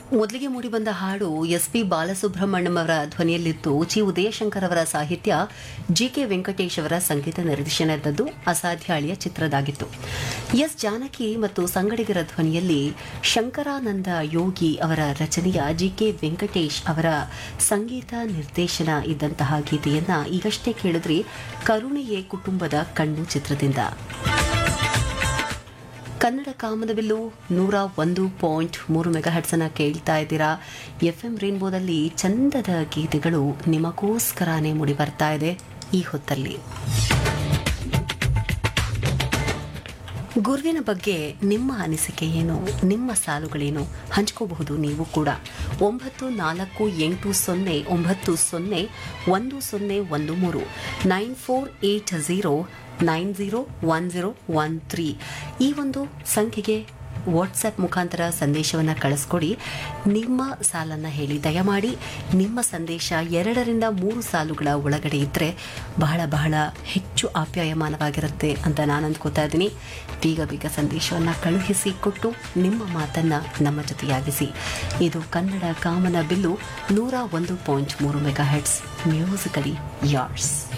ಮೊದಲಿಗೆ ಮೂಡಿಬಂದ ಹಾಡು S P Balasubrahmanyam ಅವರ ಧ್ವನಿಯಲ್ಲಿತ್ತು ಚಿ ಉದಯಶಂಕರ್ ಅವರ ಸಾಹಿತ್ಯ ಜಿ ಕೆ ವೆಂಕಟೇಶ್ ಅವರ ಸಂಗೀತ ನಿರ್ದೇಶನದದ್ದು ಅಸಾಧ್ಯಾಳಿಯ ಚಿತ್ರದಾಗಿತ್ತು ಎಸ್ ಜಾನಕಿ ಮತ್ತು ಸಂಗಡಿಗರ ಧ್ವನಿಯಲ್ಲಿ ಶಂಕರಾನಂದ ಯೋಗಿ ಅವರ ರಚನೆಯ ಜಿ ಕೆ ವೆಂಕಟೇಶ್ ಅವರ ಸಂಗೀತ ನಿರ್ದೇಶನ ಇದ್ದಂತಹ ಗೀತೆಯನ್ನ ಈಗಷ್ಟೇ ಕೇಳಿದ್ರಿ ಕರುಣೆಯೇ ಕುಟುಂಬದ ಕಣ್ಣು ಚಿತ್ರದಿಂದ ಕನ್ನಡ ಕಾಮನಬಿಲ್ಲು ನೂರ ಒಂದು ಪಾಯಿಂಟ್ ಮೂರು ಮೆಗಾ ಅನ್ನ ಕೇಳ್ತಾ ಇದ್ದೀರಾ ಎಫ್ ಎಂ ರೇನ್ಬೋದಲ್ಲಿ ಚಂದದ ಗೀತೆಗಳು ನಿಮಗೋಸ್ಕರನೇ ಮೂಡಿ ಬರ್ತಾ ಇದೆ ಈ ಹೊತ್ತಲ್ಲಿ ಗುರುವಿನ ಬಗ್ಗೆ ನಿಮ್ಮ ಅನಿಸಿಕೆ ಏನು ನಿಮ್ಮ ಸಾಲುಗಳೇನು ಹಂಚ್ಕೋಬಹುದು ನೀವು ಕೂಡ ಒಂಬತ್ತು ನಾಲ್ಕು ಎಂಟು ಸೊನ್ನೆ ಒಂಬತ್ತು ಸೊನ್ನೆ ಒಂದು ಸೊನ್ನೆ ಒಂದು ಮೂರು nine four eight zero nine zero one zero one three ಈ ಒಂದು ಸಂಖ್ಯೆಗೆ ವಾಟ್ಸಪ್ ಮುಖಾಂತರ ಸಂದೇಶವನ್ನು ಕಳಿಸ್ಕೊಡಿ ನಿಮ್ಮ ಸಾಲನ್ನು ಹೇಳಿ ದಯಮಾಡಿ ನಿಮ್ಮ ಸಂದೇಶ ಎರಡರಿಂದ ಮೂರು ಸಾಲುಗಳ ಒಳಗಡೆ ಇದ್ದರೆ ಬಹಳ ಬಹಳ ಹೆಚ್ಚು ಆಪ್ಯಾಯಮಾನವಾಗಿರುತ್ತೆ ಅಂತ ನಾನು ಅಂದ್ಕೋತಾ ಇದ್ದೀನಿ ಬೇಗ ಬೇಗ ಸಂದೇಶವನ್ನು ಕಳುಹಿಸಿ ಕೊಟ್ಟು ನಿಮ್ಮ ಮಾತನ್ನು ನಮ್ಮ ಜೊತೆಯಾಗಿಸಿ ಇದು ಕನ್ನಡ ಕಾಮನ ಬಿಲ್ಲು ನೂರ ಒಂದು ಪಾಯಿಂಟ್ ಮೂರು ಮೆಗಾ ಹೆಡ್ಸ್ ಮ್ಯೂಸಿಕಲಿ ಯಾರ್ಸ್